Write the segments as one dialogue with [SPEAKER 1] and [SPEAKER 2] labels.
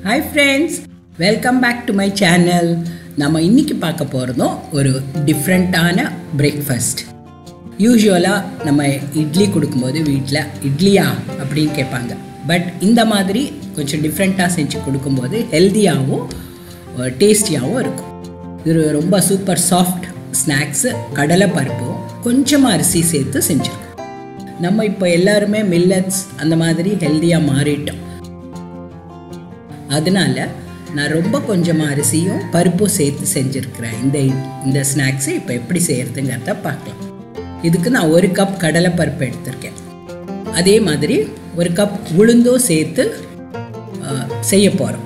[SPEAKER 1] hi friends welcome back to my channel நம்ம இன்னைக்கு பார்க்க போகிறதும் ஒரு டிஃப்ரெண்ட்டான பிரேக்ஃபாஸ்ட் யூஸ்வலாக நம்ம இட்லி கொடுக்கும்போது வீட்டில் இட்லியா அப்படின்னு கேட்பாங்க பட் இந்த மாதிரி கொஞ்சம் டிஃப்ரெண்ட்டாக செஞ்சு கொடுக்கும்போது ஹெல்த்தியாகவும் டேஸ்டியாகவும் இருக்கும் இது ரொம்ப சூப்பர் சாஃப்ட் ஸ்நாக்ஸு கடலை பருப்பும் கொஞ்சமாக அரிசி சேர்த்து செஞ்சுருக்கோம் நம்ம இப்போ எல்லாருமே மில்லட்ஸ் அந்த மாதிரி ஹெல்த்தியாக மாறிட்டோம் அதனால நான் ரொம்ப கொஞ்சமாக அரிசியும் பருப்பும் சேர்த்து செஞ்சுருக்கிறேன் இந்த இந்த ஸ்நாக்ஸை இப்போ எப்படி செய்கிறதுங்கிறத பார்க்கலாம் இதுக்கு நான் ஒரு கப் கடலைப்பருப்பு எடுத்திருக்கேன் அதே மாதிரி ஒரு கப் உளுந்தும் சேர்த்து ஆ, செய்ய போகிறோம்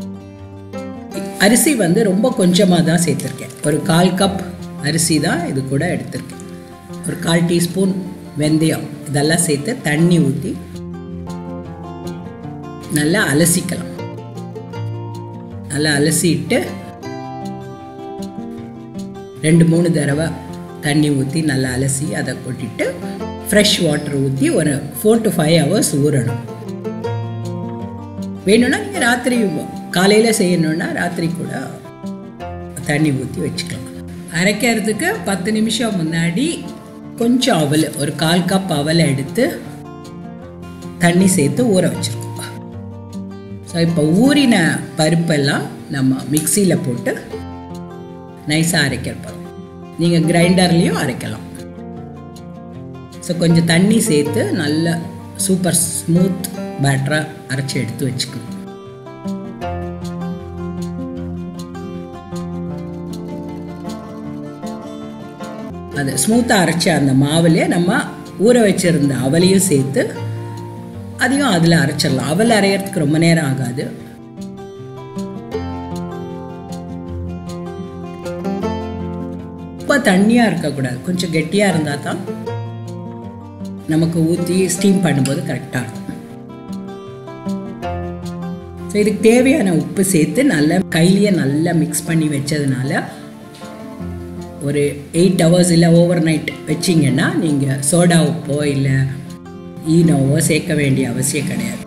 [SPEAKER 1] அரிசி வந்து ரொம்ப கொஞ்சமாக தான் சேர்த்துருக்கேன் ஒரு கால் கப் அரிசி தான் இது கூட எடுத்திருக்கேன் ஒரு கால் டீஸ்பூன் வெந்தயம் இதெல்லாம் சேர்த்து தண்ணி ஊற்றி நல்லா அலசிக்கலாம் நல்லா அலசிட்டு ரெண்டு மூணு தடவை தண்ணி ஊற்றி நல்லா அலசி அதை கொட்டிட்டு ஃப்ரெஷ் வாட்டர் ஊற்றி ஒரு ஃபோர் டு ஃபைவ் ஹவர்ஸ் ஊறணும் வேணும்னா நீங்கள் ராத்திரி காலையில் செய்யணுன்னா ராத்திரி கூட தண்ணி ஊற்றி வச்சுக்கலாம் அரைக்கிறதுக்கு பத்து நிமிஷம் முன்னாடி கொஞ்சம் அவல் ஒரு கால் கப் அவலை எடுத்து தண்ணி சேர்த்து ஊற வச்சுருக்கோம் ஸோ இப்போ ஊறின பருப்பெல்லாம் நம்ம மிக்சியில் போட்டு நைஸாக அரைக்க போகிறோம் நீங்கள் கிரைண்டர்லேயும் அரைக்கலாம் ஸோ கொஞ்சம் தண்ணி சேர்த்து நல்ல சூப்பர் ஸ்மூத் பேட்டராக அரைச்சி எடுத்து வச்சுக்கணும் அது ஸ்மூத்தாக அரைச்ச அந்த மாவுலேயே நம்ம ஊற வச்சிருந்த அவலையும் சேர்த்து அதையும் அதில் அரைச்சிடலாம் அவல் அரையறதுக்கு ரொம்ப நேரம் ஆகாது ரொம்ப தண்ணியாக இருக்கக்கூடாது கொஞ்சம் கெட்டியாக இருந்தால் தான் நமக்கு ஊற்றி ஸ்டீம் பண்ணும்போது கரெக்டாக இருக்கும் ஸோ இதுக்கு தேவையான உப்பு சேர்த்து நல்லா கையிலேயே நல்லா மிக்ஸ் பண்ணி வச்சதுனால ஒரு எயிட் ஹவர்ஸ் இல்லை ஓவர் நைட் வச்சிங்கன்னா நீங்கள் சோடா உப்போ இல்லை ஈனோவோ சேர்க்க வேண்டிய அவசியம் கிடையாது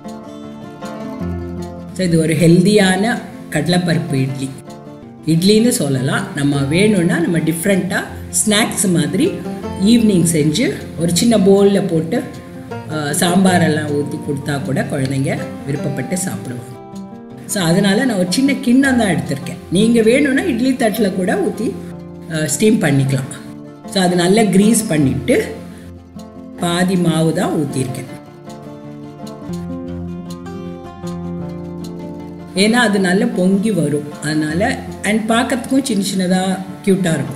[SPEAKER 1] ஸோ இது ஒரு ஹெல்தியான கடலைப்பருப்பு இட்லி இட்லின்னு சொல்லலாம் நம்ம வேணும்னா நம்ம டிஃப்ரெண்ட்டாக ஸ்நாக்ஸ் மாதிரி ஈவினிங் செஞ்சு ஒரு சின்ன பவுலில் போட்டு அஹ், சாம்பாரெல்லாம் ஊற்றி கொடுத்தா கூட குழந்தைங்க விருப்பப்பட்டு சாப்பிடுவாங்க ஸோ அதனால் நான் ஒரு சின்ன கிண்ணம் தான் எடுத்திருக்கேன் நீங்கள் வேணும்னா இட்லி தட்டில் கூட ஊற்றி ஸ்டீம் பண்ணிக்கலாம் ஸோ அது நல்லா க்ரீஸ் பண்ணிவிட்டு பாதி மாவு தான் ஊற்றிருக்கேன் ஏன்னா அது நல்லா பொங்கி வரும் அதனால அண்ட் பார்க்கறதுக்கும் சின்ன சின்னதாக க்யூட்டாக இருக்கும்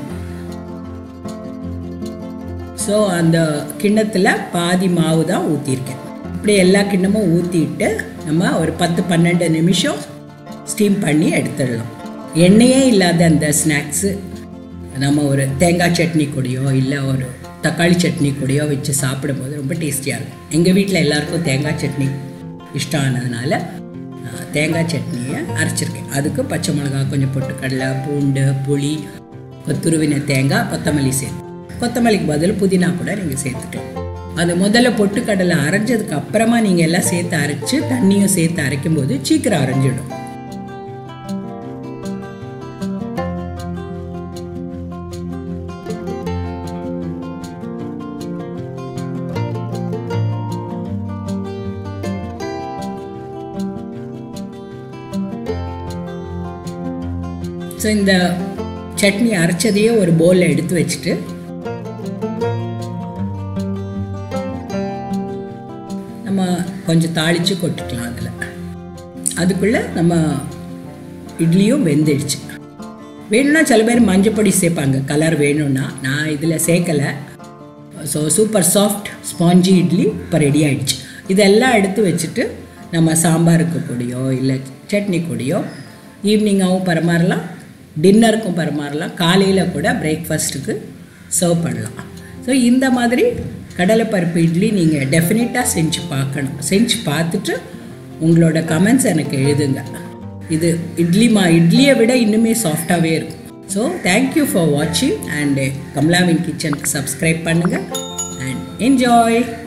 [SPEAKER 1] ஸோ அந்த கிண்ணத்தில் பாதி மாவு தான் ஊற்றிருக்கேன் இப்படி எல்லா கிண்ணமும் ஊற்றிட்டு நம்ம ஒரு பத்து பன்னெண்டு நிமிஷம் ஸ்டீம் பண்ணி எடுத்துடலாம் எண்ணெயே இல்லாத அந்த ஸ்நாக்ஸு நம்ம ஒரு தேங்காய் சட்னி கூடயோ இல்லை ஒரு தக்காளி சட்னி கூடயோ வச்சு சாப்பிடும்போது ரொம்ப டேஸ்டியாக இருக்கும் எங்கள் வீட்டில் எல்லாருக்கும் தேங்காய் சட்னி இஷ்டம் ஆனதுனால நான் தேங்காய் சட்னியை அரைச்சிருக்கேன் அதுக்கு பச்சை மிளகாய் கொஞ்சம் பொட்டுக்கடலை பூண்டு புளி துருவின தேங்காய் கொத்தமல்லி சேர்த்து கொத்தமல்லிக்கு பதில் புதினா கூட நீங்கள் சேர்த்துக்கலாம் அது முதல்ல பொட்டுக்கடலை அரைஞ்சதுக்கு அப்புறமா நீங்கள் எல்லாம் சேர்த்து அரைச்சு தண்ணியும் சேர்த்து அரைக்கும் போது சீக்கிரம் அரைஞ்சிடும் ஸோ இந்த சட்னி அரைச்சதையே ஒரு பவுலில் எடுத்து வச்சுட்டு நம்ம கொஞ்சம் தாளித்து கொட்டிக்கலாம் அதில் அதுக்குள்ளே நம்ம இட்லியும் வெந்துடுச்சு வேணும்னா சில பேர் மஞ்சப்பொடி சேர்ப்பாங்க கலர் வேணும்னா நான் இதில் சேர்க்கலை so super soft spongy idli இப்போ ரெடி ஆயிடுச்சு இதெல்லாம் எடுத்து வச்சுட்டு நம்ம சாம்பாருக்கு கூடயோ இல்லை சட்னி கூடயோ ஈவினிங்காகவும் பரிமாறலாம் டின்னருக்கும் பரிமாறலாம் காலையில் கூட பிரேக்ஃபாஸ்ட்டுக்கு சர்வ் பண்ணலாம் ஸோ இந்த மாதிரி கடலைப்பருப்பு இட்லி நீங்கள் டெஃபினட்டாக செஞ்சு பார்க்கணும் செஞ்சு பார்த்துட்டு உங்களோட கமெண்ட்ஸ் எனக்கு எழுதுங்க இது இட்லி மா இட்லியை விட இன்னுமே சாஃப்டாகவே இருக்கும் ஸோ தேங்க்யூ ஃபார் வாட்சிங் அண்ட் கமலாவின் கிச்சனுக்கு சப்ஸ்கிரைப் பண்ணுங்கள் அண்ட் என்ஜாய்